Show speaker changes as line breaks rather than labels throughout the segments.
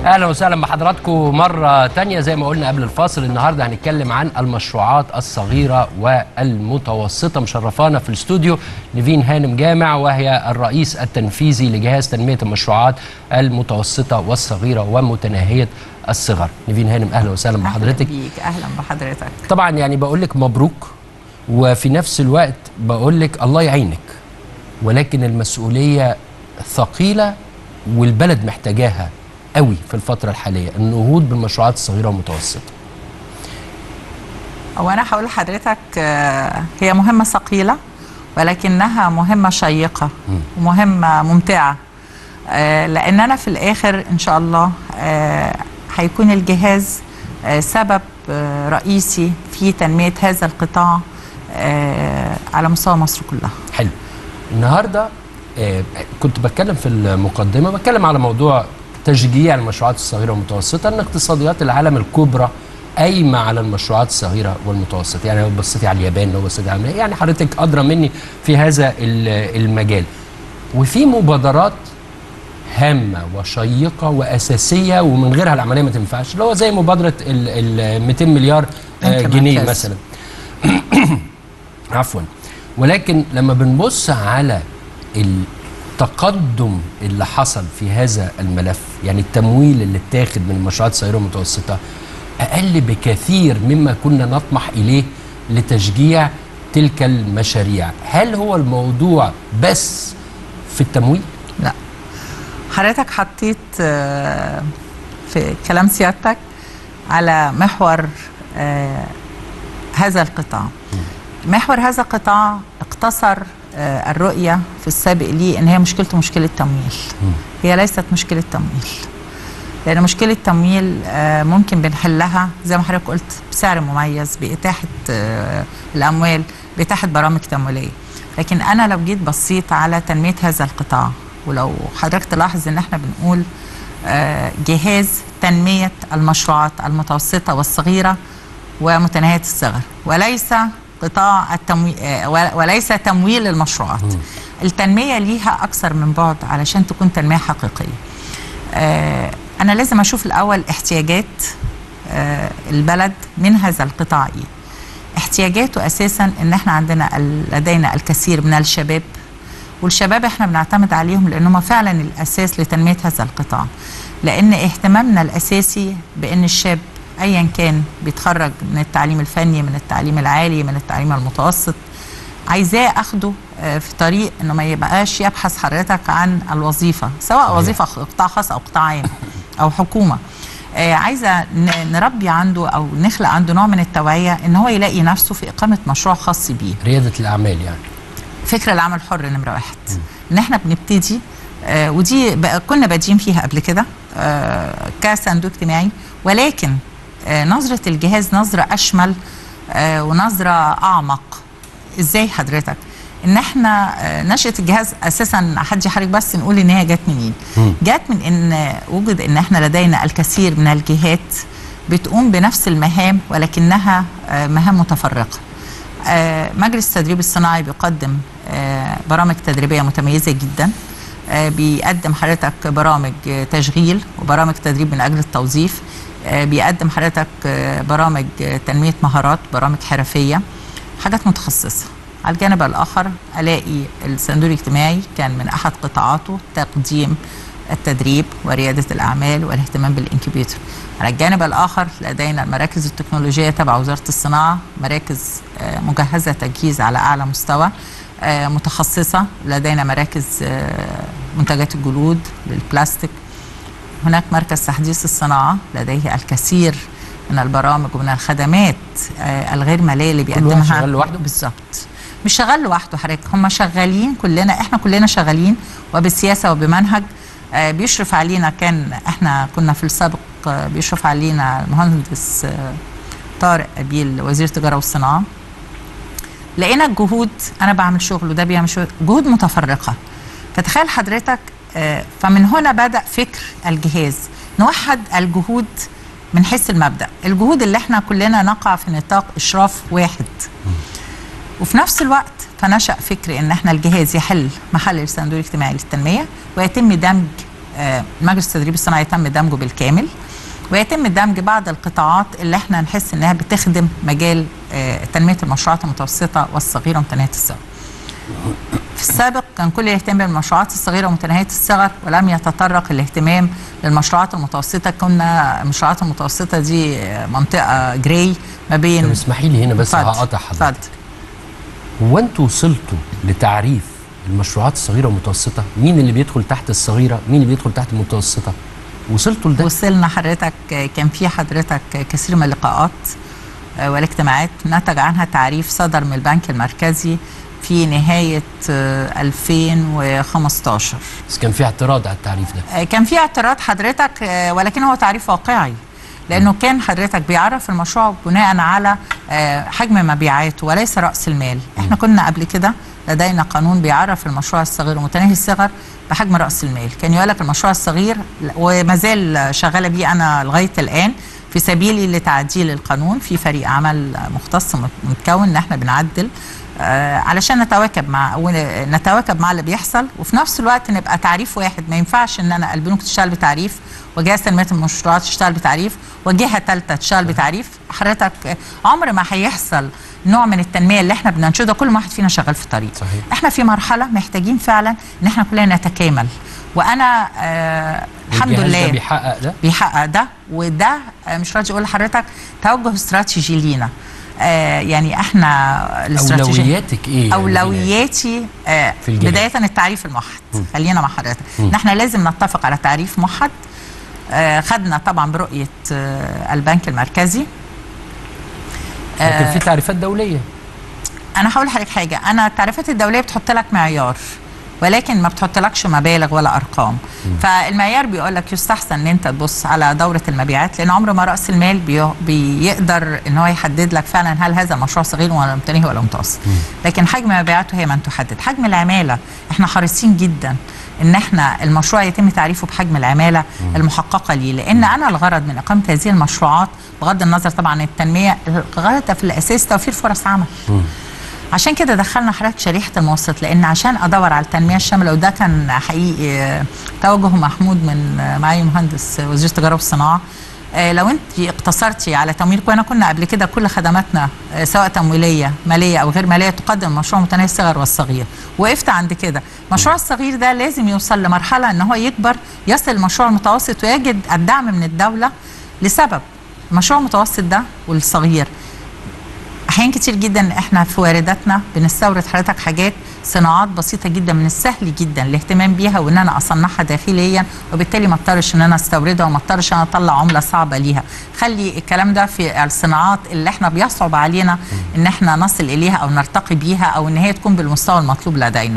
اهلا وسهلا بحضراتكم مره تانية زي ما قلنا قبل الفاصل النهارده هنتكلم عن المشروعات الصغيره والمتوسطه مشرفانا في الاستوديو نيفين هانم جامع وهي الرئيس التنفيذي لجهاز تنميه المشروعات المتوسطه والصغيره ومتناهيه الصغر نيفين هانم اهلا وسهلا بحضرتك
أهلا بيك اهلا بحضرتك
طبعا يعني بقول لك مبروك وفي نفس الوقت بقول لك الله يعينك ولكن المسؤوليه ثقيله والبلد محتاجاها قوي في الفتره الحاليه النهوض بالمشروعات الصغيره والمتوسطه
وانا هقول لحضرتك آه، هي مهمه ثقيله ولكنها مهمه شيقه ومهمه ممتعه آه، لان انا في الاخر ان شاء الله آه، هيكون الجهاز آه، سبب آه، رئيسي في تنميه هذا القطاع آه، على مستوى مصر كلها
حلو النهارده آه كنت بتكلم في المقدمه بتكلم على موضوع تشجيع المشروعات الصغيره والمتوسطه ان اقتصاديات العالم الكبرى قايمه على المشروعات الصغيره والمتوسطه يعني لو بصيتي على اليابان لو بصيتي على أمريكا، يعني حضرتك ادرى مني في هذا ال- المجال وفي مبادرات هامه وشيقه واساسيه ومن غيرها العمليه ما تنفعش اللي هو زي مبادره ال ال 200 مليار آه،
بنك
جنيه
مركز.
مثلا عفوا ولكن لما بنبص على التقدم اللي حصل في هذا الملف يعني التمويل اللي اتاخد من المشروعات الصغيره والمتوسطه اقل بكثير مما كنا نطمح اليه لتشجيع تلك المشاريع هل هو الموضوع بس في التمويل
لا حضرتك حطيت آه، في كلام سيادتك على محور آه، هذا القطاع محور هذا القطاع اقتصر آه، الرؤية في السابق ليه ان هي مشكلته مشكلة تمويل هي ليست مشكلة تمويل لان مشكلة تمويل آه، ممكن بنحلها زي ما حضرتك قلت بسعر مميز بإتاحة آه، الأموال بإتاحة برامج تمويلية لكن أنا لو جيت بصيت على تنمية هذا القطاع ولو حضرتك تلاحظ ان احنا بنقول آه، جهاز تنمية المشروعات المتوسطة والصغيرة ومتناهية الصغر وليس قطاع التمويل وليس تمويل المشروعات التنمية ليها أكثر من بعد علشان تكون تنمية حقيقية آه، أنا لازم أشوف الأول احتياجات آه، البلد من هذا القطاع إيه احتياجاته أساسا إن إحنا عندنا ال- لدينا الكثير من الشباب والشباب احنا بنعتمد عليهم لانهم فعلا الاساس لتنميه هذا القطاع لان اهتمامنا الاساسي بان الشاب ايا كان بيتخرج من التعليم الفني من التعليم العالي من التعليم المتوسط عايزاه اخده آه، في طريق انه ما يبقاش يبحث حضرتك عن الوظيفه سواء
صحيح.
وظيفه خ- قطاع خاص او قطاع عام او حكومه آه، عايزه ن- نربي عنده او نخلق عنده نوع من التوعيه ان هو يلاقي نفسه في اقامه مشروع خاص بيه
رياده الاعمال يعني
فكره العمل الحر نمره واحد ان احنا بنبتدي آه ودي بقى كنا بادئين فيها قبل كده آه كصندوق اجتماعي ولكن آه نظره الجهاز نظره اشمل آه ونظره اعمق ازاي حضرتك ان احنا آه نشاه الجهاز اساسا حد حضرتك بس نقول ان هي جت منين جت من ان وجد ان احنا لدينا الكثير من الجهات بتقوم بنفس المهام ولكنها آه مهام متفرقه آه، مجلس التدريب الصناعي بيقدم آه، برامج تدريبيه متميزه جدا آه، بيقدم حضرتك برامج آه، تشغيل وبرامج تدريب من اجل التوظيف آه، بيقدم حضرتك آه، برامج آه، تنميه مهارات برامج حرفيه حاجات متخصصه على الجانب الاخر الاقي الصندوق الاجتماعي كان من احد قطاعاته تقديم التدريب ورياده الاعمال والاهتمام بالانكيبيتور على الجانب الاخر لدينا المراكز التكنولوجيه تبع وزاره الصناعه مراكز آه، مجهزه تجهيز على اعلى مستوى آه، متخصصه لدينا مراكز آه، منتجات الجلود للبلاستيك هناك مركز تحديث الصناعه لديه الكثير من البرامج ومن الخدمات آه، الغير ماليه اللي
واحد
بيقدمها
شغال لوحده؟
بالظبط مش شغال لوحده حضرتك هم شغالين كلنا احنا كلنا شغالين وبالسياسه وبمنهج آه، بيشرف علينا كان احنا كنا في السابق آه، بيشرف علينا المهندس آه، طارق ابيل وزير التجاره والصناعه لقينا الجهود انا بعمل شغل وده بيعمل شغل جهود متفرقه فتخيل حضرتك آه، فمن هنا بدا فكر الجهاز نوحد الجهود من حيث المبدا الجهود اللي احنا كلنا نقع في نطاق اشراف واحد وفي نفس الوقت فنشا فكر ان احنا الجهاز يحل محل الصندوق الاجتماعي للتنميه ويتم دمج آه، مجلس التدريب الصناعي يتم دمجه بالكامل ويتم دمج بعض القطاعات اللي احنا نحس انها بتخدم مجال آه، تنميه المشروعات المتوسطه والصغيره ومتناهيه الصغر. في السابق كان كل الاهتمام بالمشروعات الصغيره ومتناهيه الصغر ولم يتطرق الاهتمام للمشروعات المتوسطه كنا المشروعات المتوسطه دي آه، منطقه جراي ما
طب
بين
اسمحي لي هنا بس
اتفضل،
هقطع حضرتك
اتفضل
هو انتوا وصلتوا لتعريف المشروعات الصغيره والمتوسطه مين اللي بيدخل تحت الصغيره مين اللي بيدخل تحت المتوسطه وصلتوا لده
وصلنا حضرتك كان في حضرتك كثير من اللقاءات آه، والاجتماعات نتج عنها تعريف صدر من البنك المركزي في نهاية آه، 2015
بس كان في اعتراض على التعريف ده
آه، كان في اعتراض حضرتك آه، ولكن هو تعريف واقعي لانه كان حضرتك بيعرف المشروع بناء على آه، حجم مبيعاته وليس راس المال احنا كنا قبل كده لدينا قانون بيعرف المشروع الصغير ومتناهي الصغر بحجم راس المال كان يقول لك المشروع الصغير وما زال شغاله بيه انا لغايه الان في سبيل لتعديل القانون في فريق عمل مختص متكون ان احنا بنعدل آه، علشان نتواكب مع نتواكب مع اللي بيحصل وفي نفس الوقت نبقى تعريف واحد ما ينفعش ان انا البنوك تشتغل بتعريف وجهاز تنميه المشروعات تشتغل بتعريف وجهه ثالثه تشتغل بتعريف حضرتك آه، عمر ما هيحصل نوع من التنميه اللي احنا بننشده كل واحد فينا شغال في طريق
صحيح.
احنا في مرحله محتاجين فعلا ان احنا كلنا نتكامل وانا آه الحمد
والجهاز ده
لله
بيحقق ده
بيحقق ده وده آه، مش راضي اقول لحضرتك توجه استراتيجي لينا آه يعني احنا الاستراتيجيه
اولوياتك ايه يا
اولوياتي آه
في الجهاز.
بدايه التعريف الموحد خلينا مع حضرتك ان احنا لازم نتفق على تعريف موحد آه خدنا طبعا برؤيه آه البنك المركزي
لكن في تعريفات دوليه
انا هقول لحضرتك حاجه انا التعريفات الدوليه بتحط لك معيار ولكن ما بتحطلكش مبالغ ولا ارقام فالمعيار بيقول لك يستحسن ان انت تبص على دوره المبيعات لان عمر ما راس المال بي بيقدر ان هو يحدد لك فعلا هل هذا المشروع صغير ولا متناهي ولا متوسط لكن حجم مبيعاته هي من تحدد حجم العماله احنا حريصين جدا ان احنا المشروع يتم تعريفه بحجم العماله المحققه ليه لان انا الغرض من اقامه هذه المشروعات بغض النظر طبعا عن التنميه الغرض في الاساس توفير فرص عمل عشان كده دخلنا حضرتك شريحه الموسط لان عشان ادور على التنميه الشامله وده كان حقيقي آه، توجه محمود من آه، معالي مهندس آه، وزير التجاره والصناعه آه، لو انت اقتصرتي على تمويل وانا كنا قبل كده كل خدماتنا آه، سواء تمويليه ماليه او غير ماليه تقدم مشروع متناهي الصغر والصغير وقفت عند كده المشروع الصغير ده لازم يوصل لمرحله ان هو يكبر يصل المشروع المتوسط ويجد الدعم من الدوله لسبب المشروع المتوسط ده والصغير احيان كتير جدا احنا في وارداتنا بنستورد حضرتك حاجات صناعات بسيطه جدا من السهل جدا الاهتمام بيها وان انا اصنعها داخليا وبالتالي ما اضطرش ان انا استوردها وما اضطرش انا اطلع عمله صعبه ليها خلي الكلام ده في الصناعات اللي احنا بيصعب علينا ان احنا نصل اليها او نرتقي بيها او ان هي تكون بالمستوى المطلوب لدينا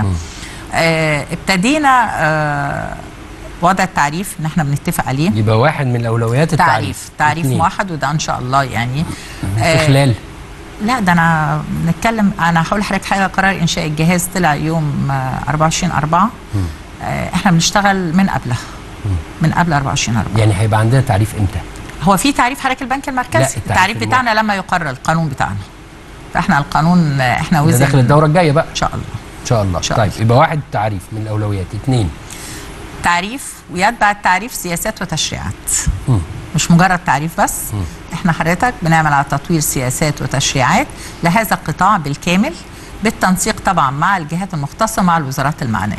آه ابتدينا آه وضع التعريف ان احنا بنتفق عليه
يبقى واحد من الاولويات التعريف
تعريف تعريف
اتنين.
موحد وده ان شاء الله يعني
في خلال
لا ده انا بنتكلم انا هقول لحضرتك حاجه قرار انشاء الجهاز طلع يوم آه، 24 4 آه، احنا بنشتغل من قبلها من قبل 24 4
يعني هيبقى عندنا تعريف امتى
هو في تعريف حضرتك البنك المركزي
لا، التعريف
التعريف
الم-
بتاعنا لما يقرر القانون بتاعنا فاحنا القانون آه، احنا
ده
وزن
داخل الدوره الجايه بقى
ان شاء الله
ان شاء الله
شاء
طيب
الله.
يبقى واحد تعريف من الاولويات اثنين
تعريف ويتبع التعريف سياسات وتشريعات
مم.
مش مجرد تعريف بس احنا حضرتك بنعمل على تطوير سياسات وتشريعات لهذا القطاع بالكامل بالتنسيق طبعا مع الجهات المختصه مع الوزارات المعنيه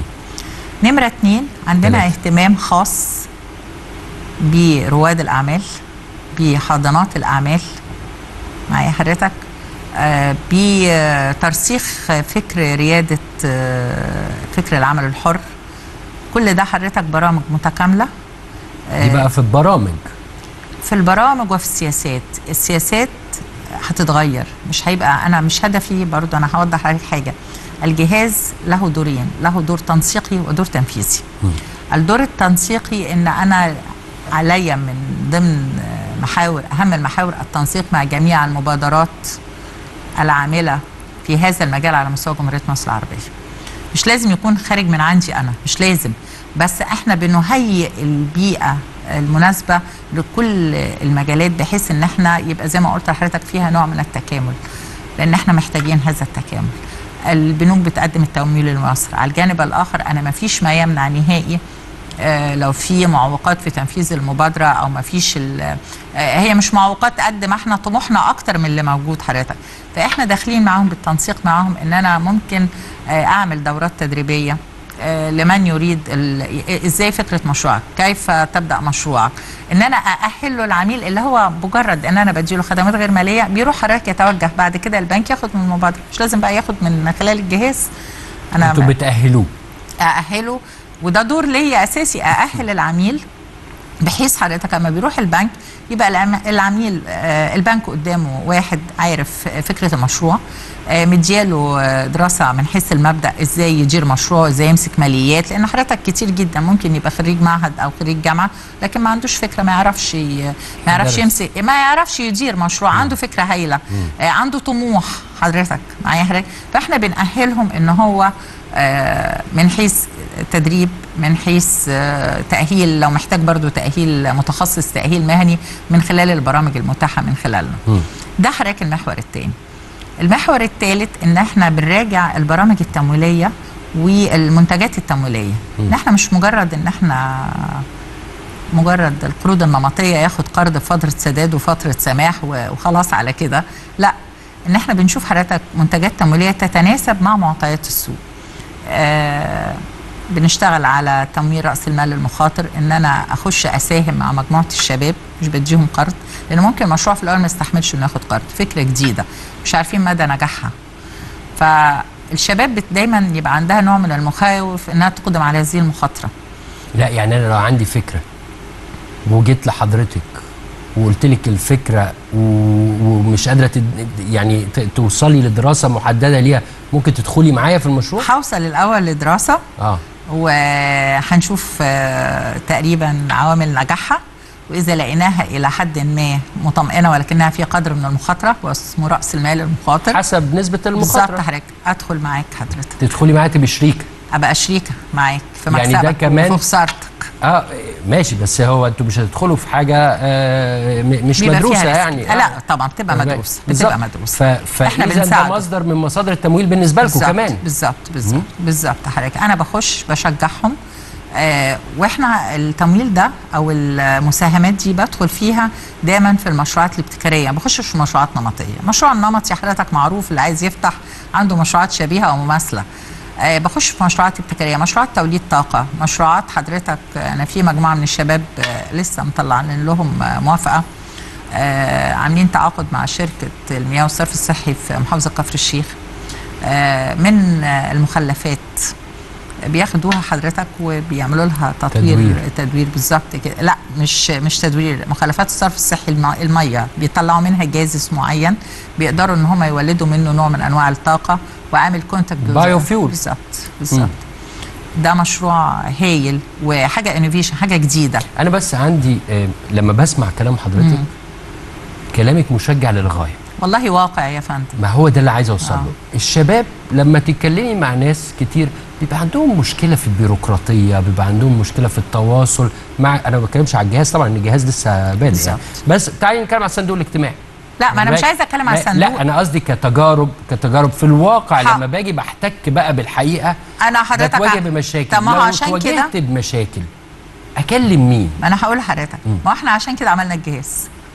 نمره اتنين عندنا
تلاتة.
اهتمام خاص برواد الاعمال بحاضنات الاعمال معايا حضرتك آه، بترسيخ فكر رياده آه، فكر العمل الحر كل ده حضرتك برامج متكامله
دي بقى في البرامج
في البرامج وفي السياسات السياسات هتتغير مش هيبقى انا مش هدفي برضه انا هوضح عليك حاجه الجهاز له دورين له دور تنسيقي ودور تنفيذي الدور التنسيقي ان انا عليا من ضمن محاور اهم المحاور التنسيق مع جميع المبادرات العامله في هذا المجال على مستوى جمهوريه مصر العربيه مش لازم يكون خارج من عندي انا مش لازم بس احنا بنهيئ البيئه المناسبه لكل المجالات بحيث ان احنا يبقى زي ما قلت لحضرتك فيها نوع من التكامل لان احنا محتاجين هذا التكامل البنوك بتقدم التمويل لمصر على الجانب الاخر انا ما فيش ما يمنع نهائي آه، لو في معوقات في تنفيذ المبادره او ما فيش ال- آه، هي مش معوقات قد ما احنا طموحنا اكتر من اللي موجود حضرتك فاحنا داخلين معاهم بالتنسيق معاهم ان انا ممكن آه، اعمل دورات تدريبيه آه، لمن يريد ال- ازاي فكره مشروعك كيف تبدا مشروعك ان انا ااهل له العميل اللي هو مجرد ان انا بديله خدمات غير ماليه بيروح حضرتك يتوجه بعد كده البنك ياخد من المبادره مش لازم بقى ياخد من خلال الجهاز انا
انتوا بتاهلوه
ااهله وده دور ليا اساسي ااهل العميل بحيث حضرتك لما بيروح البنك يبقى العم- العميل آه، البنك قدامه واحد عارف فكره المشروع آه، مدياله آه، دراسه من حيث المبدا ازاي يدير مشروع ازاي يمسك ماليات لان حضرتك كتير جدا ممكن يبقى خريج معهد او خريج جامعه لكن ما عندوش فكره ما يعرفش ي- ما يعرفش
يدرس.
يمسك ما يعرفش يدير مشروع عنده فكره هايله آه، عنده طموح حضرتك معايا حضرتك فاحنا بنأهلهم ان هو آه، من حيث تدريب من حيث آه، تأهيل لو محتاج برضو تأهيل متخصص تأهيل مهني من خلال البرامج المتاحة من خلالنا ده حضرتك المحور الثاني المحور الثالث ان احنا بنراجع البرامج التمويلية والمنتجات التمويلية ان احنا مش مجرد ان احنا مجرد القروض النمطية ياخد قرض بفترة سداد وفترة سماح و- وخلاص على كده لا ان احنا بنشوف حضرتك منتجات تمويلية تتناسب مع معطيات السوق آه بنشتغل على تمويل راس المال المخاطر ان انا اخش اساهم مع مجموعه الشباب مش بديهم قرض لان ممكن المشروع في الاول ما يستحملش انه ياخد قرض فكره جديده مش عارفين مدى نجاحها فالشباب بت- دايما يبقى عندها نوع من المخاوف انها تقدم على هذه المخاطره
لا يعني انا لو عندي فكره وجيت لحضرتك وقلت لك الفكره و... ومش قادره تد... يعني ت... توصلي لدراسه محدده ليها ممكن تدخلي معايا في المشروع؟
هوصل الاول لدراسه
اه
وهنشوف آه، تقريبا عوامل نجاحها واذا لقيناها الى حد ما مطمئنه ولكنها في قدر من المخاطره واسمه راس المال المخاطر
حسب نسبه
بالظبط
المخاطره
حضرتك ادخل معاك حضرتك
تدخلي معايا تبقي شريكه
ابقى شريكه معاك في
يعني ده
مكسبك
كمان-
وفي خسارتك
اه ماشي بس هو انتوا مش هتدخلوا في حاجه آه م- مش
بيبقى فيها
مدروسه
ريسك.
يعني
آه لا طبعا بتبقى
بالظبط.
مدروسه بتبقى مدروسه
ف...
إحنا
فاذا ده
بنساعده.
مصدر من مصادر التمويل بالنسبه لكم
بالظبط،
كمان
بالظبط بالظبط بالظبط حضرتك انا بخش بشجعهم آه واحنا التمويل ده او المساهمات دي بدخل فيها دايما في المشروعات الابتكاريه ما بخشش في مشروعات نمطيه مشروع النمطي حضرتك معروف اللي عايز يفتح عنده مشروعات شبيهه او مماثله آه بخش في مشروعات ابتكاريه مشروعات توليد طاقه مشروعات حضرتك آه، انا في مجموعه من الشباب آه لسه مطلعين لهم آه موافقه آه عاملين تعاقد مع شركه المياه والصرف الصحي في محافظه كفر الشيخ آه، من آه، المخلفات بياخدوها حضرتك وبيعملوا لها تطوير
تدوير.
تدوير, تدوير بالظبط كده لا مش مش تدوير مخلفات الصرف الصحي الم- الميه بيطلعوا منها جازس معين بيقدروا ان هم يولدوا منه نوع من انواع الطاقه وعامل كونتاكت
بايوفيول.
بالظبط بالظبط ده مشروع هايل وحاجه انوفيشن حاجه جديده
انا بس عندي آه لما بسمع كلام حضرتك كلامك مشجع للغايه
والله واقع يا فندم
ما هو ده اللي عايز اوصل
آه.
له الشباب لما تتكلمي مع ناس كتير بيبقى عندهم مشكله في البيروقراطيه بيبقى عندهم مشكله في التواصل مع انا ما بتكلمش على الجهاز طبعا الجهاز لسه بادئ يعني.
بالظبط.
بس تعالي نتكلم على الصندوق الاجتماعي
لا ما انا مش
ما-
عايزه اتكلم على
ما-
الصندوق
لا انا قصدي كتجارب كتجارب في الواقع
ح-
لما باجي بحتك بقى بالحقيقه
انا حضرتك
بتواجه
ع-
بمشاكل
طب ما هو
لو
عشان كده
اتواجهت بمشاكل اكلم مين
ما انا هقول لحضرتك ما هو احنا عشان كده عملنا الجهاز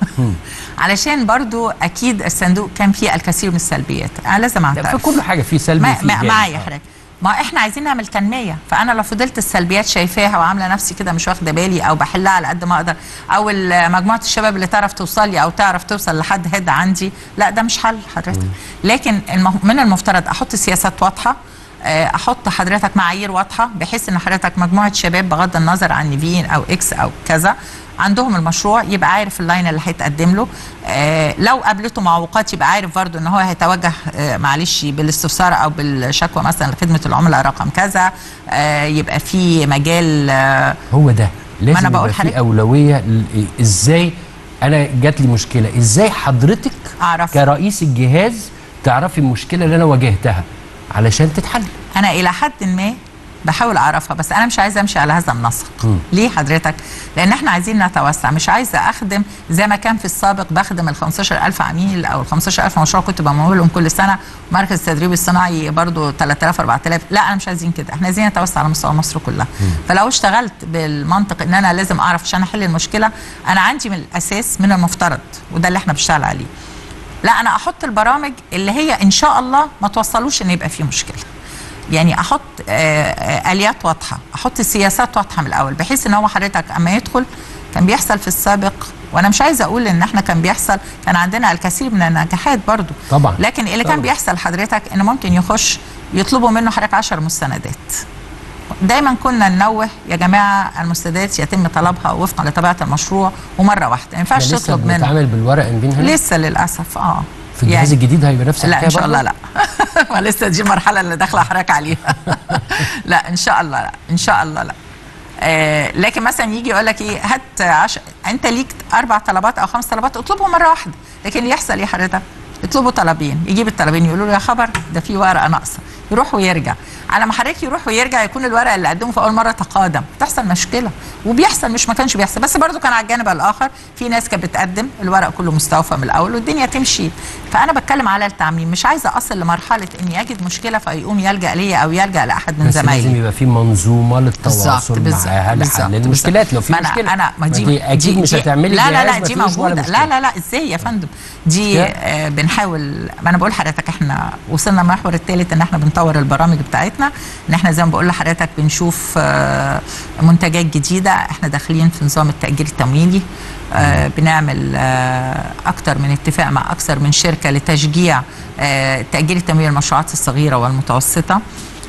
علشان برضو اكيد الصندوق كان فيه الكثير من السلبيات انا لازم
في
اعترف
كل حاجه في سلبي
ما
وفي
ما
إيجابي.
معايا
آه.
حضرتك ما احنا عايزين نعمل تنميه فانا لو فضلت السلبيات شايفاها وعامله نفسي كده مش واخده بالي او بحلها على قد ما اقدر او ال- مجموعه الشباب اللي تعرف توصل لي او تعرف توصل لحد هيد عندي لا ده مش حل حضرتك لكن المه- من المفترض احط سياسات واضحه آه، احط حضرتك معايير واضحه بحيث ان حضرتك مجموعه شباب بغض النظر عن نيفين او اكس او كذا عندهم المشروع يبقى عارف اللاين اللي هيتقدم له آه لو قابلته معوقات يبقى عارف برضو ان هو هيتوجه آه معلش بالاستفسار او بالشكوى مثلا لخدمه العملاء رقم كذا آه يبقى في مجال آه
هو ده لازم
أنا بقول
يبقى في
حضرتك-
اولويه ل- ازاي انا جات لي مشكله ازاي حضرتك
اعرف
كرئيس الجهاز تعرفي المشكله اللي انا واجهتها علشان تتحل
انا الى حد ما بحاول اعرفها بس انا مش عايزه امشي على هذا النسق
مم.
ليه حضرتك لان احنا عايزين نتوسع مش عايزه اخدم زي ما كان في السابق بخدم ال 15000 عميل او ال 15000 مشروع كنت بمولهم كل سنه مركز التدريب الصناعي برضو 3000 4000 لا انا مش عايزين كده احنا عايزين نتوسع على مستوى مصر كلها فلو اشتغلت بالمنطق ان انا لازم اعرف عشان احل المشكله انا عندي من الاساس من المفترض وده اللي احنا بنشتغل عليه لا انا احط البرامج اللي هي ان شاء الله ما توصلوش ان يبقى في مشكله يعني احط آه، آه، اليات واضحه احط سياسات واضحه من الاول بحيث ان هو حضرتك اما يدخل كان بيحصل في السابق وانا مش عايزه اقول ان احنا كان بيحصل كان عندنا الكثير من النجاحات برضو
طبعا
لكن اللي
طبعاً.
كان بيحصل حضرتك ان ممكن يخش يطلبوا منه حضرتك 10 مستندات دايما كنا ننوه يا جماعه المستندات يتم طلبها وفقا لطبيعه المشروع ومره واحده ما ينفعش
إحنا لسه
تطلب منه
بنتعامل بالورق نبين هنا
لسه للاسف اه
في الجهاز الجديد هيبقى نفس
لا
الحكايه
ان شاء
برضه؟
الله لا ما لسه دي المرحله اللي داخله حضرتك عليها لا ان شاء الله لا ان شاء الله لا آه لكن مثلا يجي يقول لك ايه هات عش... انت ليك اربع طلبات او خمس طلبات اطلبهم مره واحده لكن اللي يحصل ايه حضرتك يطلبوا طلبين يجيب الطلبين يقولوا له يا خبر ده في ورقه ناقصه يروح ويرجع على ما حضرتك يروح ويرجع يكون الورقه اللي قدمه في اول مره تقادم تحصل مشكله وبيحصل مش ما كانش بيحصل بس برضو كان على الجانب الاخر في ناس كانت بتقدم الورق كله مستوفى من الاول والدنيا تمشي فانا بتكلم على التعميم مش عايزه اصل لمرحله اني اجد مشكله فيقوم يلجا ليا او يلجا لاحد من
بس لازم
زمايلي
يبقى في منظومه للتواصل
بالظبط،
معاها
بالظبط،
لحل
بالظبط.
المشكلات لو في
ما أنا
مشكله
انا ما دي,
دي اكيد
دي
مش
دي-
هتعملي
لا لا
جهاز
لا
ما
دي
فيهوش ولا
موجوده
مشكلة.
لا لا لا ازاي يا فندم دي
لا.
آه بنحاول ما انا بقول لحضرتك احنا وصلنا المحور الثالث ان احنا بنطور البرامج بتاعتنا ان احنا زي ما بقول لحضرتك بنشوف آه منتجات جديده احنا داخلين في نظام التاجير التمويلي آه بنعمل آه اكتر من اتفاق مع اكثر من شركه لتشجيع آه تاجير التمويل المشروعات الصغيره والمتوسطه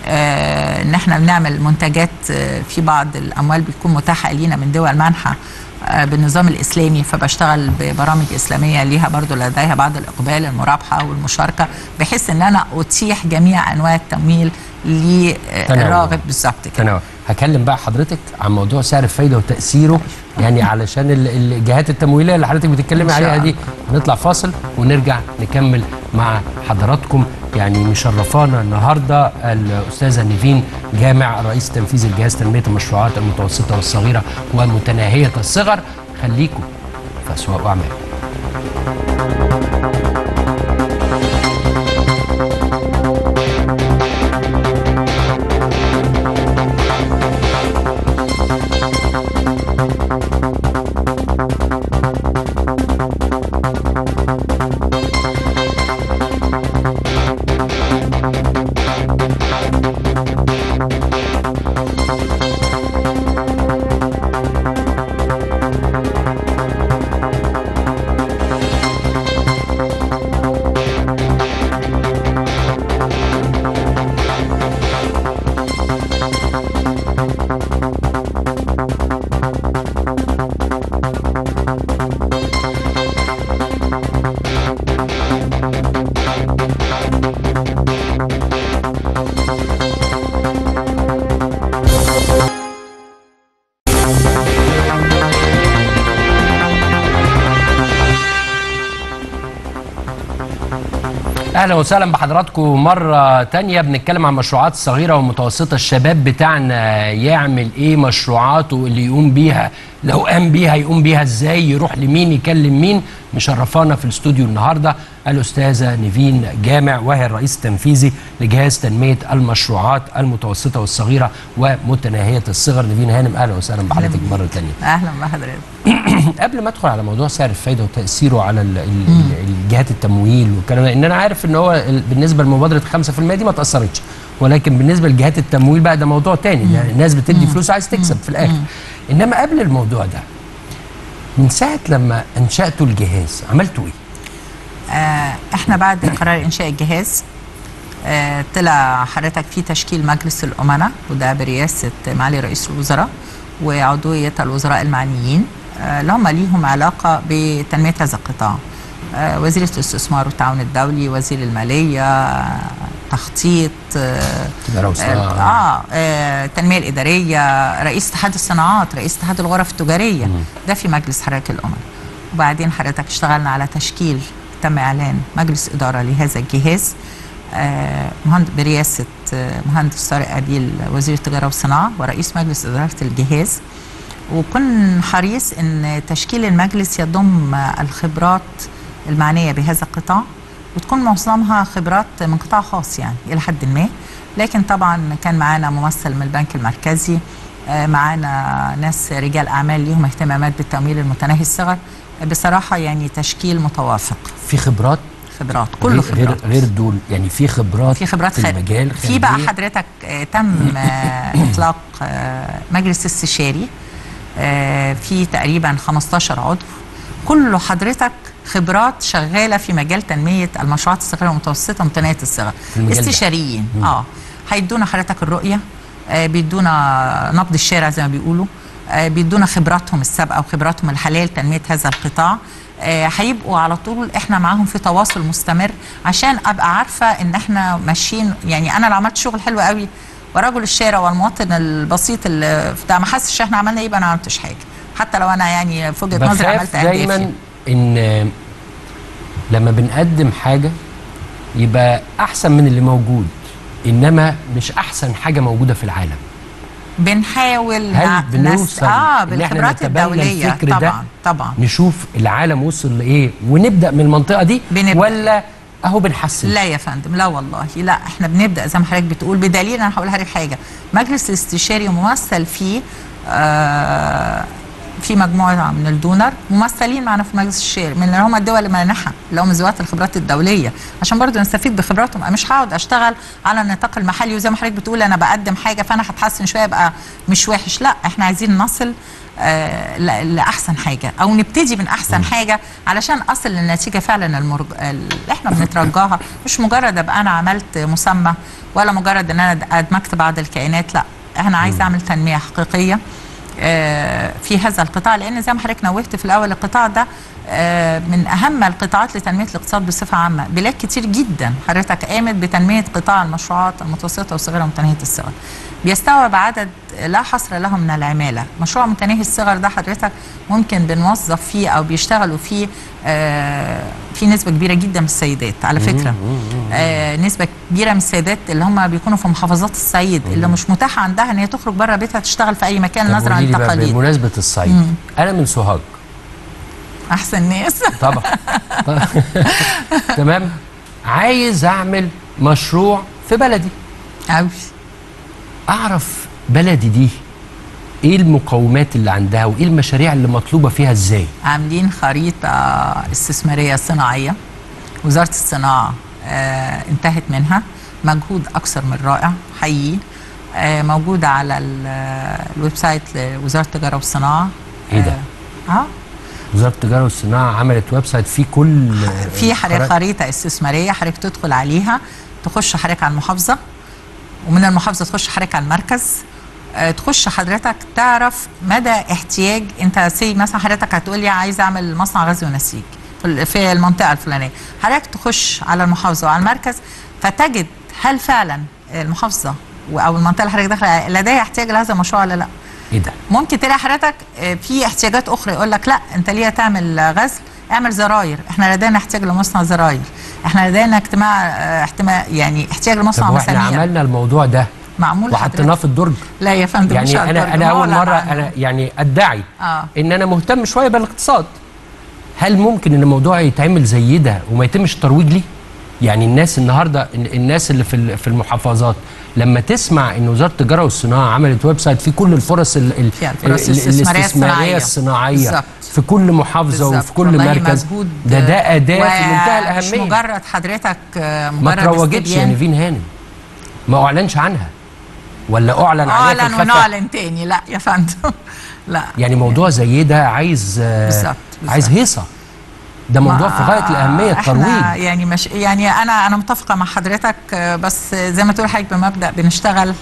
آه، ان احنا بنعمل منتجات آه، في بعض الاموال بتكون متاحه لينا من دول منحى آه، بالنظام الاسلامي فبشتغل ببرامج اسلاميه ليها برضو لديها بعض الاقبال المرابحه والمشاركه بحيث ان انا اتيح جميع انواع التمويل
تنوع.
للراغب بالظبط كده
انا هكلم بقى حضرتك عن موضوع سعر الفايده وتاثيره يعني علشان ال- الجهات التمويليه اللي حضرتك بتتكلمي
إن شاء
عليها دي
الله.
هنطلع فاصل ونرجع نكمل مع حضراتكم يعني مشرفانا النهارده الاستاذه نيفين جامع رئيس تنفيذي لجهاز تنميه المشروعات المتوسطه والصغيره ومتناهيه الصغر خليكم في اسواق واعمال اهلا وسهلا بحضراتكم مره تانية بنتكلم عن مشروعات صغيره ومتوسطه الشباب بتاعنا يعمل ايه مشروعاته اللي يقوم بيها لو قام بيها يقوم بيها ازاي يروح لمين يكلم مين مشرفانا في الاستوديو النهارده الاستاذه نيفين جامع وهي الرئيس التنفيذي لجهاز تنميه المشروعات المتوسطه والصغيره ومتناهيه الصغر نيفين هانم اهلا وسهلا بحضرتك مره تانية
اهلا بحضرتك
قبل ما ادخل على موضوع سعر الفايده وتاثيره على ال- ال- الجهات التمويل والكلام ده ان انا عارف ان هو ال- بالنسبه لمبادره 5% دي ما تاثرتش ولكن بالنسبه لجهات التمويل بقى ده موضوع تاني يعني الناس بتدي فلوس عايز تكسب في الاخر انما قبل الموضوع ده من ساعه لما انشاتوا الجهاز عملتوا ايه؟
آه، احنا بعد قرار انشاء الجهاز آه، طلع حضرتك في تشكيل مجلس الامناء وده برئاسه معالي رئيس الوزراء وعضويه الوزراء المعنيين آه، اللي هم ليهم علاقه بتنميه هذا القطاع آه، وزيره الاستثمار والتعاون الدولي وزير الماليه آه، تخطيط آه،
تجاره
آه,
وصناعه
آه, آه التنميه الاداريه رئيس اتحاد الصناعات رئيس اتحاد الغرف التجاريه ده في مجلس حضرتك الامم وبعدين حضرتك اشتغلنا على تشكيل تم اعلان مجلس اداره لهذا الجهاز آه، مهند برئاسه آه، مهندس طارق اديل وزير التجاره والصناعه ورئيس مجلس اداره الجهاز وكن حريص ان تشكيل المجلس يضم الخبرات المعنيه بهذا القطاع وتكون معظمها خبرات من قطاع خاص يعني الى حد ما لكن طبعا كان معانا ممثل من البنك المركزي آه، معانا ناس رجال اعمال ليهم اهتمامات بالتمويل المتناهي الصغر بصراحه يعني تشكيل متوافق
في خبرات
خبرات كله
غير غير,
خبرات
غير دول يعني في خبرات
في خبرات
في
خارج-
المجال
في بقى
خارجية؟
حضرتك آه، تم آه، اطلاق آه، مجلس استشاري آه، في تقريبا 15 عضو كله حضرتك خبرات شغاله في مجال تنميه المشروعات الصغيره والمتوسطه ومتناهيه الصغر
في المجال ده.
استشاريين اه هيدونا حضرتك الرؤيه آه، بيدونا نبض الشارع زي ما بيقولوا آه، بيدونا خبراتهم السابقه وخبراتهم الحاليه لتنميه هذا القطاع آه، هيبقوا على طول احنا معاهم في تواصل مستمر عشان ابقى عارفه ان احنا ماشيين يعني انا لو عملت شغل حلو قوي ورجل الشارع والمواطن البسيط اللي بتاع ما حسش احنا عملنا ايه يبقى انا ما عملتش حاجه حتى لو انا يعني في وجهه نظري
بخاف
عملت
دايما
اهدافي
ان لما بنقدم حاجه يبقى احسن من اللي موجود انما مش احسن حاجه موجوده في العالم
بنحاول
هل
نع-
بنوصل
اه
إن إحنا
بالخبرات
نتبنى
الدوليه
الفكر ده؟
طبعا طبعا
نشوف العالم وصل لايه ونبدا من المنطقه دي
بنبدأ.
ولا اهو بنحسن
لا يا فندم لا والله لا احنا بنبدا زي ما حضرتك بتقول بدليل انا هقول لحضرتك حاجه مجلس الاستشاري ممثل فيه آه في مجموعه من الدونر ممثلين معنا في مجلس الشارع من اللي هم الدول اللي مانحه اللي هم ذوات الخبرات الدوليه عشان برضو نستفيد بخبراتهم أنا مش هقعد اشتغل على النطاق المحلي وزي ما حضرتك بتقول انا بقدم حاجه فانا هتحسن شويه يبقى مش وحش لا احنا عايزين نصل آه ل- لاحسن حاجه او نبتدي من احسن حاجه علشان اصل للنتيجه فعلا المرج... اللي احنا بنترجاها مش مجرد ابقى انا عملت مسمى ولا مجرد ان انا ادمجت بعض الكائنات لا انا عايز اعمل تنميه حقيقيه آه، في هذا القطاع لان زي ما حضرتك نوهت في الاول القطاع ده آه، من اهم القطاعات لتنميه الاقتصاد بصفه عامه بلاد كتير جدا حضرتك قامت بتنميه قطاع المشروعات المتوسطه والصغيره ومتناهيه الصغر بيستوعب عدد لا حصر له من العماله مشروع متناهي الصغر ده حضرتك ممكن بنوظف فيه او بيشتغلوا فيه آه، في نسبه كبيره جدا من السيدات على فكره آه، نسبه كبيره من السيدات اللي هم بيكونوا في محافظات الصعيد اللي مش متاح عندها ان هي تخرج بره بيتها تشتغل في اي مكان
طب
نظرا
قولي لي بقى
للتقاليد
بمناسبه الصعيد انا من سوهاج
احسن ناس
طبعا تمام عايز اعمل مشروع في بلدي
قوي
اعرف بلدي دي ايه المقومات اللي عندها وايه المشاريع اللي مطلوبه فيها ازاي
عاملين خريطه استثماريه صناعيه وزاره الصناعه آه انتهت منها مجهود اكثر من رائع حقيقي آه موجوده على ال- آه، الويب سايت لوزاره التجاره والصناعه
إيه ده؟
اه, آه
وزاره التجاره والصناعه عملت ويب سايت فيه كل
في حضرتك
خرائط-
خريطه استثماريه حضرتك تدخل عليها تخش حضرتك على المحافظه ومن المحافظه تخش حضرتك على المركز آه، تخش حضرتك تعرف مدى احتياج انت سي مثلا حضرتك هتقول لي عايز اعمل مصنع غزل ونسيج في ال- في المنطقه الفلانيه حضرتك تخش على المحافظه وعلى المركز فتجد هل فعلا المحافظه و- او المنطقه اللي حضرتك داخله لديها احتياج لهذا المشروع ولا لا
ايه ده
ممكن تلاقي حضرتك آه، في احتياجات اخرى يقول لك لا انت ليه تعمل آه، غزل اعمل زراير احنا لدينا احتياج لمصنع زراير احنا لدينا اجتماع آه، احتمال يعني احتياج
طب
لمصنع
واحنا
مسامير
عملنا الموضوع ده
معمول
وحطيناه
حضرتك
في الدرج
لا يا فندم مش
يعني انا
هقدر
انا اول
معلن
مره
عنه.
انا يعني ادعي
اه
ان انا مهتم شويه بالاقتصاد هل ممكن ان الموضوع يتعمل زي ده وما يتمش ترويج ليه يعني الناس النهارده ال- الناس اللي في ال- في المحافظات لما تسمع ان وزاره التجاره والصناعه عملت ويب سايت فيه كل الفرص ال ال
فيها الفرص
ال-
الاستثمارية
الاستثماريه
الصناعية.
الصناعيه
بالظبط.
في كل محافظه
بالظبط.
وفي كل
والله
مركز
مجهود
ده ده اداه في
و-
منتهى
مش
الاهميه
مجرد حضرتك آه،
ما
مجرد
تروجتش يا
استبيان.
نيفين هانم ما اعلنش عنها ولا اعلن عليها في
اعلن
الخفاء
ونعلن تاني لا يا فندم لا
يعني موضوع زي ده عايز آه،
بالظبط، بالظبط.
عايز هيصه ده موضوع في غايه الاهميه
احنا
الترويج
يعني مش يعني انا انا متفقه مع حضرتك آه، بس زي ما تقول حضرتك بمبدا بنشتغل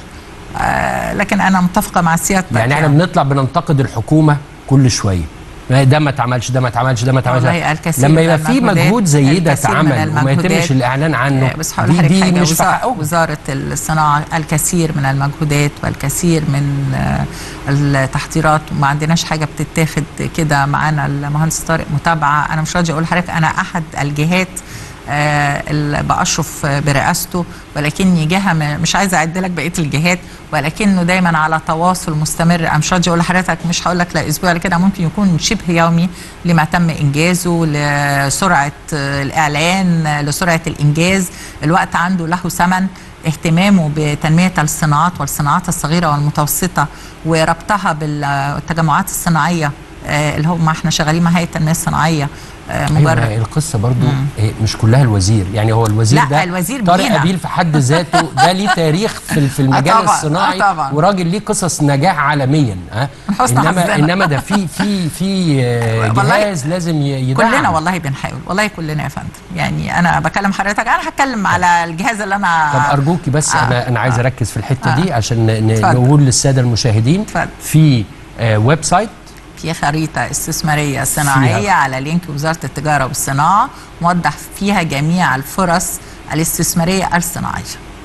آه، لكن انا متفقه مع سيادتك
يعني احنا بنطلع بننتقد الحكومه كل شويه ده ما اتعملش ده ما اتعملش ده ما اتعملش
والله الكثير
لما
من
يبقى في
المجهودات-
مجهود زي ده
الكثير من
اتعمل وما
المجهودات.
يتمش الاعلان عنه
آه، بس هقول
دي,
لحضرتك
دي
حاجه
مش في
وزارة,
حقهم
وزاره الصناعه الكثير من المجهودات والكثير من آه، التحضيرات وما عندناش حاجه بتتاخد كده معانا المهندس طارق متابعه انا مش راضيه اقول لحضرتك انا احد الجهات آه، اللي بأشرف آه، برئاسته ولكني جهة م- مش عايزة أعد لك بقية الجهات ولكنه دايما على تواصل مستمر أنا مش راضية أقول لحضرتك مش هقول لك لا أسبوع ولا كده ممكن يكون شبه يومي لما تم إنجازه لسرعة آه، الإعلان آه، لسرعة الإنجاز الوقت عنده له ثمن اهتمامه بتنمية الصناعات والصناعات الصغيرة والمتوسطة وربطها بالتجمعات الصناعية آه، اللي هم احنا شغالين مع هيئة التنمية الصناعية آه،
ايوه
مبرر
القصه برضو إيه، مش كلها الوزير يعني هو الوزير
لا،
ده
الوزير
طارق
بينا.
ابيل في حد ذاته ده ليه تاريخ في في المجال
طبعاً،
الصناعي
آه طبعاً.
وراجل ليه قصص نجاح عالميا ها
من حسن
انما
حظنا.
انما ده في في في آه،
والله
جهاز لازم ي- يدعم
كلنا والله بنحاول والله كلنا يا فندم يعني انا بكلم حضرتك انا هتكلم على الجهاز اللي انا
طب ارجوكي بس
آه،
انا انا عايز
آه.
اركز في الحته
آه.
دي عشان ن-
اتفضل.
نقول للساده المشاهدين
اتفضل.
في آه، ويب سايت
في خريطة استثمارية صناعية
فيها.
على لينك وزارة التجارة والصناعة موضح فيها جميع الفرص الاستثمارية الصناعية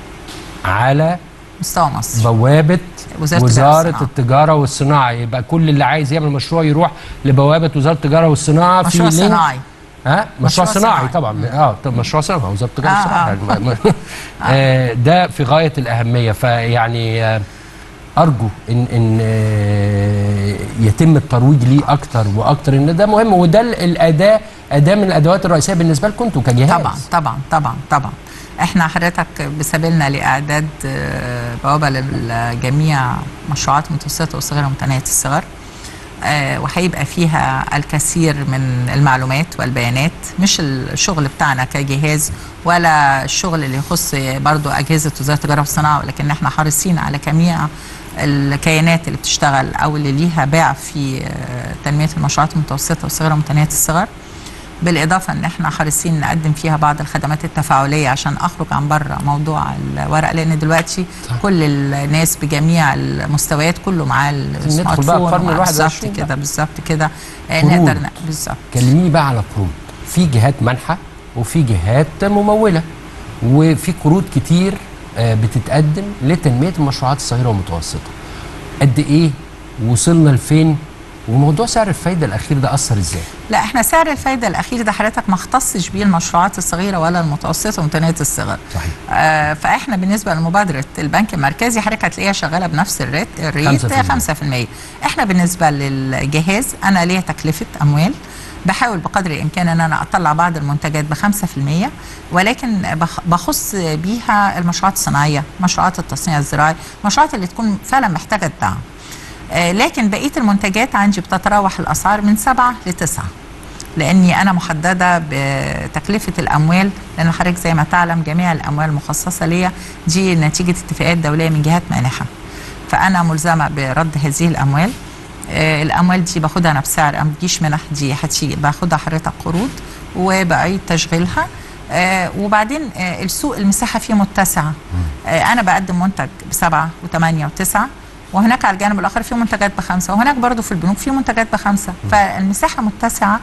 على
مستوى مصر
بوابه
وزارة
وزاره,
التجارة والصناعة.
التجاره والصناعه يبقى كل اللي عايز يعمل مشروع يروح لبوابه وزاره التجاره والصناعه في
مشروع
لينك
صناعي
ها مشروع,
مشروع
صناعي,
صناعي.
طبعا اه طب مشروع صناعي ما هو وزاره التجاره
آه،
والصناعه
آه.
يعني ما- ما- آه، ده في غايه الاهميه فيعني آه، ارجو ان ان آه، يتم الترويج ليه اكتر واكتر ان ده مهم وده ال- الاداه اداه من الادوات الرئيسيه بالنسبه لكم انتوا كجهاز
طبعا طبعا طبعا طبعا احنا حضرتك بسبيلنا لاعداد آه، بوابه لجميع مشروعات متوسطه وصغيره ومتناهيه الصغر آه، وهيبقى فيها الكثير من المعلومات والبيانات مش الشغل بتاعنا كجهاز ولا الشغل اللي يخص برضو أجهزة وزارة التجارة والصناعة ولكن احنا حريصين على جميع الكيانات اللي بتشتغل أو اللي ليها باع في آه، تنمية المشروعات المتوسطة والصغيرة ومتناهية الصغر بالإضافة إن إحنا حريصين نقدم فيها بعض الخدمات التفاعلية عشان أخرج عن بره موضوع الورق لأن دلوقتي
صح.
كل الناس بجميع المستويات كله معاه السمارت
ندخل بقى
فون
القرن
ومعاه
الواحد
بالظبط
والعشرين
كده بالظبط كده آه،
قروض.
نقدر ن- بالظبط
كلميني بقى على قروض في جهات منحه وفي جهات مموله وفي قروض كتير آه، بتتقدم لتنميه المشروعات الصغيره والمتوسطه قد ايه وصلنا لفين وموضوع سعر الفايده الاخير ده اثر ازاي
لا احنا سعر الفايده الاخير ده حضرتك ما اختصش بيه المشروعات الصغيره ولا المتوسطه ومتناهيه الصغر
صحيح
آه فاحنا بالنسبه لمبادره البنك المركزي حضرتك هتلاقيها شغاله بنفس الريت الريت
5%.
5% احنا بالنسبه للجهاز انا ليا تكلفه اموال بحاول بقدر الامكان ان انا اطلع بعض المنتجات ب 5% ولكن بخ- بخص بيها المشروعات الصناعيه، مشروعات التصنيع الزراعي، المشروعات اللي تكون فعلا محتاجه الدعم. آه، لكن بقيه المنتجات عندي بتتراوح الاسعار من 7 ل 9 لاني انا محدده بتكلفه الاموال لان حضرتك زي ما تعلم جميع الاموال المخصصه ليا دي نتيجه اتفاقات دوليه من جهات مانحه فانا ملزمه برد هذه الاموال آه، الاموال دي باخدها انا بسعر ما بتجيش منح دي هتيجي باخدها حضرتك قروض وبعيد تشغيلها آه وبعدين آه السوق المساحه فيه متسعه آه انا بقدم منتج بسبعه وثمانيه وتسعه وهناك على الجانب الاخر في منتجات بخمسه وهناك برضو في البنوك في منتجات بخمسه فالمساحه متسعه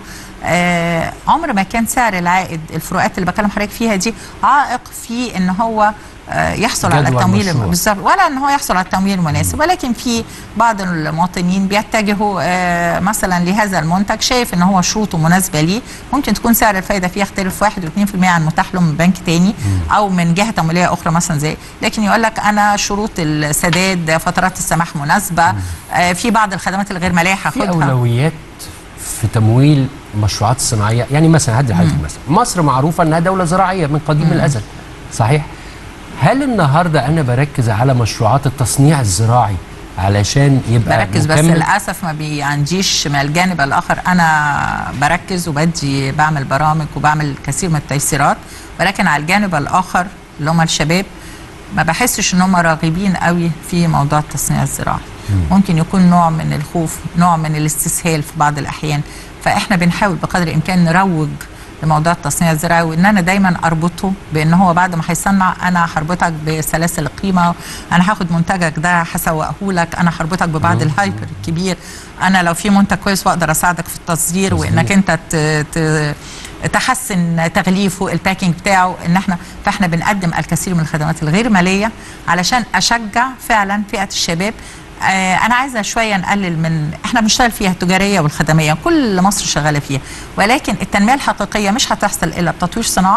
آه عمر ما كان سعر العائد الفروقات اللي بكلم حضرتك فيها دي عائق في ان هو آه يحصل على
جدوى
التمويل
المشروع.
بالظبط ولا ان هو يحصل على التمويل المناسب ولكن في بعض المواطنين بيتجهوا آه مثلا لهذا المنتج شايف ان هو شروطه مناسبه ليه ممكن تكون سعر الفايده فيه يختلف 1 و2% عن متاح له من بنك تاني او من جهه تمويليه اخرى مثلا زي لكن يقول لك انا شروط السداد فترات السماح مناسبه آه في بعض الخدمات الغير ماليه
في
هاخدها
اولويات في تمويل المشروعات الصناعيه يعني مثلا هدي حضرتك مثلا مصر معروفه انها دوله زراعيه من قديم الازل صحيح هل النهارده انا بركز على مشروعات التصنيع الزراعي علشان يبقى
بركز بس
مكمل؟
للاسف ما بيعنديش من الجانب الاخر انا بركز وبدي بعمل برامج وبعمل كثير من التيسيرات ولكن على الجانب الاخر اللي هم الشباب ما بحسش ان هم راغبين قوي في موضوع التصنيع الزراعي ممكن يكون نوع من الخوف نوع من الاستسهال في بعض الاحيان فاحنا بنحاول بقدر الامكان نروج لموضوع التصنيع الزراعي وان انا دايما اربطه بان هو بعد ما هيصنع انا هربطك بسلاسل القيمه انا هاخد منتجك ده هسوقه لك انا هربطك ببعض الهايبر الكبير انا لو في منتج كويس واقدر اساعدك في التصدير
تصدير.
وانك انت ت... ت... تحسن تغليفه الباكينج بتاعه ان احنا فاحنا بنقدم الكثير من الخدمات الغير ماليه علشان اشجع فعلا فئه الشباب آه، انا عايزه شويه نقلل من احنا بنشتغل فيها التجاريه والخدميه كل مصر شغاله فيها ولكن التنميه الحقيقيه مش هتحصل الا بتطوير صناعه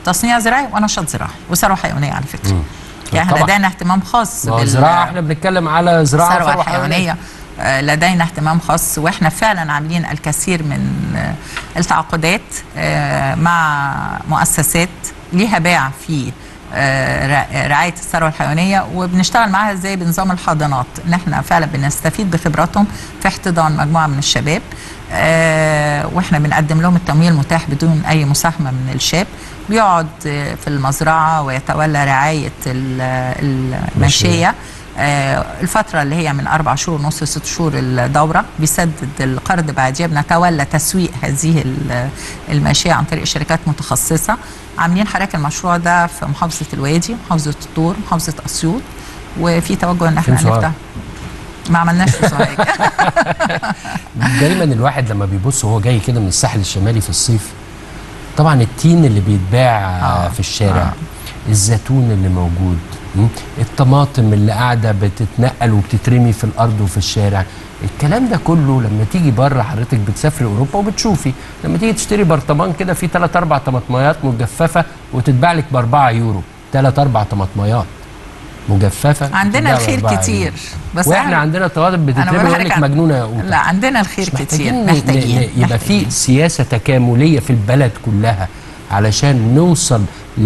تصنيع زراعي ونشاط زراعي وثروه حيوانيه على فكره
مم.
يعني
طبعاً.
لدينا اهتمام خاص
ما هو
بال-
زراعه احنا بنتكلم على زراعه
الثروه
ثروة حيوانية.
الحيوانيه آه، لدينا اهتمام خاص واحنا فعلا عاملين الكثير من آه، التعاقدات آه، مع مؤسسات ليها باع في آه، رع- رعايه الثروه الحيوانيه وبنشتغل معاها ازاي بنظام الحاضنات ان احنا فعلا بنستفيد بخبراتهم في احتضان مجموعه من الشباب آه، واحنا بنقدم لهم التمويل المتاح بدون اي مساهمه من الشاب بيقعد آه، في المزرعه ويتولى رعايه ال- الماشيه آه، الفترة اللي هي من أربع شهور ونص ست شهور الدورة بيسدد القرض بعديها بنتولى تسويق هذه ال- الماشية عن طريق شركات متخصصة عاملين حضرتك المشروع ده في محافظة الوادي محافظة الطور محافظة أسيوط وفي توجه إن احنا
فين سوهاج؟
هنفتح ما عملناش في سوهاج
دايما الواحد لما بيبص وهو جاي كده من الساحل الشمالي في الصيف طبعا التين اللي بيتباع
آه.
في الشارع
آه.
الزيتون اللي موجود م? الطماطم اللي قاعده بتتنقل وبتترمي في الارض وفي الشارع الكلام ده كله لما تيجي بره حضرتك بتسافري اوروبا وبتشوفي لما تيجي تشتري برطمان كده فيه 3 4 طماطميات مجففه وتتباع لك ب 4 يورو 3 4 طماطميات مجففه
عندنا
بتتباع ب
الخير
4
كتير
يورو.
بس
واحنا
إحنا-
عندنا طماطم
أنا
بتترمي
بقول
يقول لك
لحضرتك-
مجنونه يا قوطة.
لا عندنا الخير
مش
كتير
محتاجين ن- ن-
محتاجين
ن- يبقى في
محتاجين.
سياسه تكامليه في البلد كلها علشان نوصل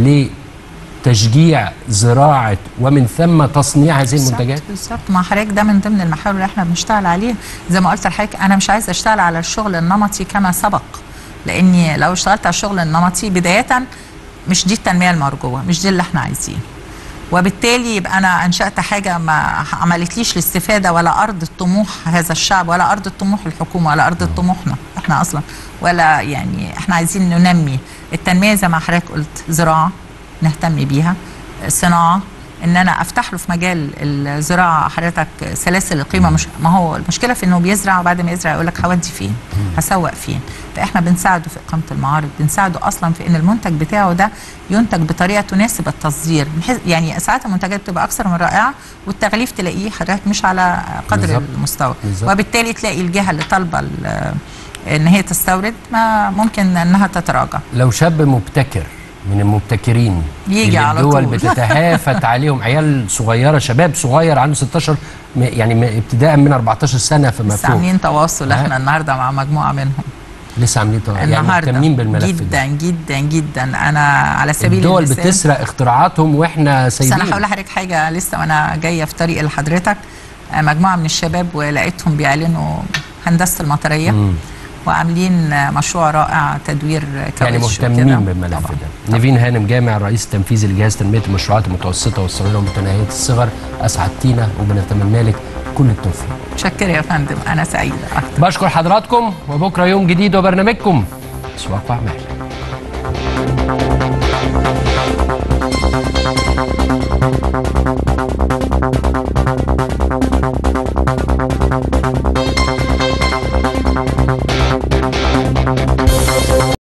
لتشجيع زراعه ومن ثم تصنيع هذه
بالظبط-
المنتجات
بالظبط ما حضرتك ده من ضمن المحاور اللي احنا بنشتغل عليها زي ما قلت لحضرتك انا مش عايزه اشتغل على الشغل النمطي كما سبق لاني لو اشتغلت على الشغل النمطي بدايه مش دي التنميه المرجوه مش دي اللي احنا عايزينه وبالتالي يبقى انا انشات حاجه ما عملتليش الاستفاده ولا ارض الطموح هذا الشعب ولا ارض الطموح الحكومه ولا ارض طموحنا احنا اصلا ولا يعني احنا عايزين ننمي التنميه زي ما حضرتك قلت زراعه نهتم بيها صناعه ان انا افتح له في مجال الزراعه حضرتك سلاسل القيمه مش ما هو المشكله في انه بيزرع وبعد ما يزرع يقول لك هودي فين هسوق فين فاحنا بنساعده في اقامه المعارض بنساعده اصلا في ان المنتج بتاعه ده ينتج بطريقه تناسب التصدير بحيث يعني ساعات المنتجات بتبقى اكثر من رائعه والتغليف تلاقيه حضرتك مش على قدر
بالظبط.
المستوى
بالظبط.
وبالتالي تلاقي الجهه اللي طالبه ال- ان هي تستورد ما ممكن انها تتراجع
لو شاب مبتكر من المبتكرين
يجي
اللي
على
الدول
طول.
بتتهافت عليهم عيال صغيره شباب صغير عنده 16 م- يعني م- ابتداء من 14 سنه فما
بس
فوق
عاملين تواصل
ها؟
احنا النهارده مع مجموعه منهم
لسه عاملين طبعا يعني
النهارده
مهتمين بالملف
جدا
ده
جدا جدا انا على سبيل
الدول
المثال
بتسرق اختراعاتهم واحنا
بس انا
سايبين
هقول لحضرتك حاجه لسه وانا جايه في طريق لحضرتك آه، مجموعه من الشباب ولقيتهم بيعلنوا هندسه المطريه
مم.
وعاملين آه، مشروع رائع تدوير كاوتش
يعني
وكده.
مهتمين بالملف
طبعاً.
ده نيفين هانم جامع الرئيس التنفيذي لجهاز تنميه المشروعات المتوسطه والصغيره ومتناهيه الصغر اسعدتينا وبنتمنى لك كل التوفيق
متشكره يا فندم انا سعيده أكتر.
بشكر حضراتكم وبكره يوم جديد وبرنامجكم اسواق واعمال